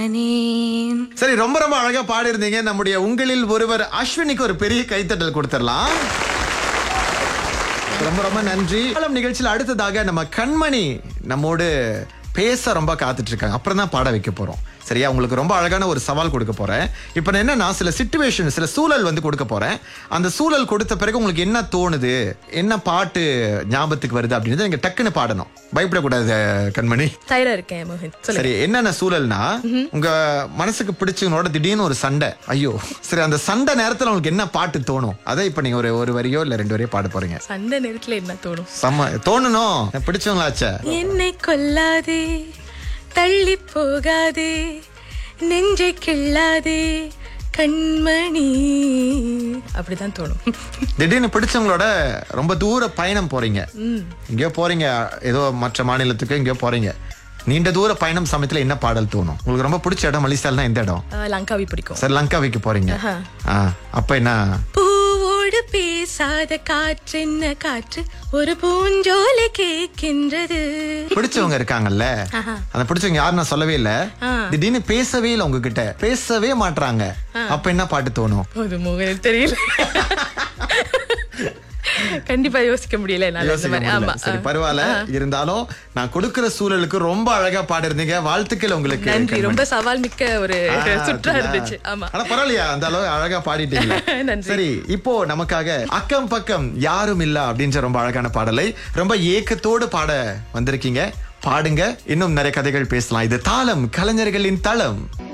சரி ரொம்ப ரொம்ப அழகா பாடியிருந்தீங்க நம்முடைய உங்களில் ஒருவர் அஸ்வினிக்கு ஒரு பெரிய கைத்தட்டல் கொடுத்துடலாம் ரொம்ப ரொம்ப நன்றி காலம் நிகழ்ச்சியில் அடுத்ததாக நம்ம கண்மணி நம்மோடு பேச ரொம்ப காத்துட்டு இருக்காங்க அப்புறம் தான் பாட வைக்க போறோம் சரியா உங்களுக்கு ரொம்ப அழகான ஒரு சவால் கொடுக்க போறேன் இப்போ நான் என்னன்னா சில சுச்சுவேஷன் சில சூழல் வந்து கொடுக்க போறேன் அந்த சூழல் கொடுத்த பிறகு உங்களுக்கு என்ன தோணுது என்ன பாட்டு ஞாபகத்துக்கு வருது அப்படின்னு நீங்க டக்குன்னு பாடணும் பயப்படக்கூடாது கண்மணி தயாரா இருக்கேன் மோகன் சொல்லுங்க சரி என்னென்ன சூழல்னா உங்க மனசுக்கு பிடிச்சவங்களோட திடீர்னு ஒரு சண்டை ஐயோ சரி அந்த சண்டை நேரத்துல உங்களுக்கு என்ன பாட்டு தோணும் அதை இப்ப நீங்க ஒரு ஒரு வரியோ இல்ல ரெண்டு வரியோ பாட போறீங்க சண்டை நேரத்துல என்ன தோணும் செம்ம தோணணும் பிடிச்சவங்களாச்சே என்னை கொல்லாதே தள்ளி போகாதே நெஞ்சை கிள்ளாதே கண்மணி அப்படிதான் தோணும் திடீர்னு பிடிச்சவங்களோட ரொம்ப தூர பயணம் போறீங்க எங்கேயோ போறீங்க ஏதோ மற்ற மாநிலத்துக்கு எங்கேயோ போறீங்க நீண்ட தூர பயணம் சமயத்துல என்ன பாடல் தோணும் உங்களுக்கு ரொம்ப பிடிச்ச இடம் மலிசால்னா எந்த இடம் ஆஹ், லங்காவி பிடிக்கும் சரி லங்காவிக்கு போறீங்க ஆ, அப்ப என்ன பூவோடு பேசாத காற்று என்ன காற்று ஒரு பூஞ்சோலை கேட்கின்றது பிடிச்சவங்க இருக்காங்கல்ல அந்த பிடிச்சவங்க யாரும் நான் சொல்லவே இல்ல திடீர்னு பேசவே இல்ல உங்ககிட்ட பேசவே மாட்றாங்க அப்ப என்ன பாட்டு தோணும் அது மோகன் தெரியல கண்டிப்பா யோசிக்க முடியல என்னால இந்த யோசிக்க மாதிரி முடியல. ஆமா சரி பரவாயில்ல இருந்தாலும் நான் கொடுக்கிற சூழலுக்கு ரொம்ப அழகா பாடிருந்தீங்க வாழ்த்துக்கள் உங்களுக்கு நன்றி கண்மணி. ரொம்ப சவால் மிக்க ஒரு ஆ, சுற்றா அப்படியா? இருந்துச்சு ஆமா ஆனா பரவாயில்லையா அந்த அளவு அழகா பாடிட்டீங்க நன்றி. சரி இப்போ நமக்காக அக்கம் பக்கம் யாரும் இல்ல அப்படின்ற ரொம்ப அழகான பாடலை ரொம்ப ஏக்கத்தோடு பாட வந்திருக்கீங்க பாடுங்க இன்னும் நிறைய கதைகள் பேசலாம் இது தாளம் கலைஞர்களின் தளம்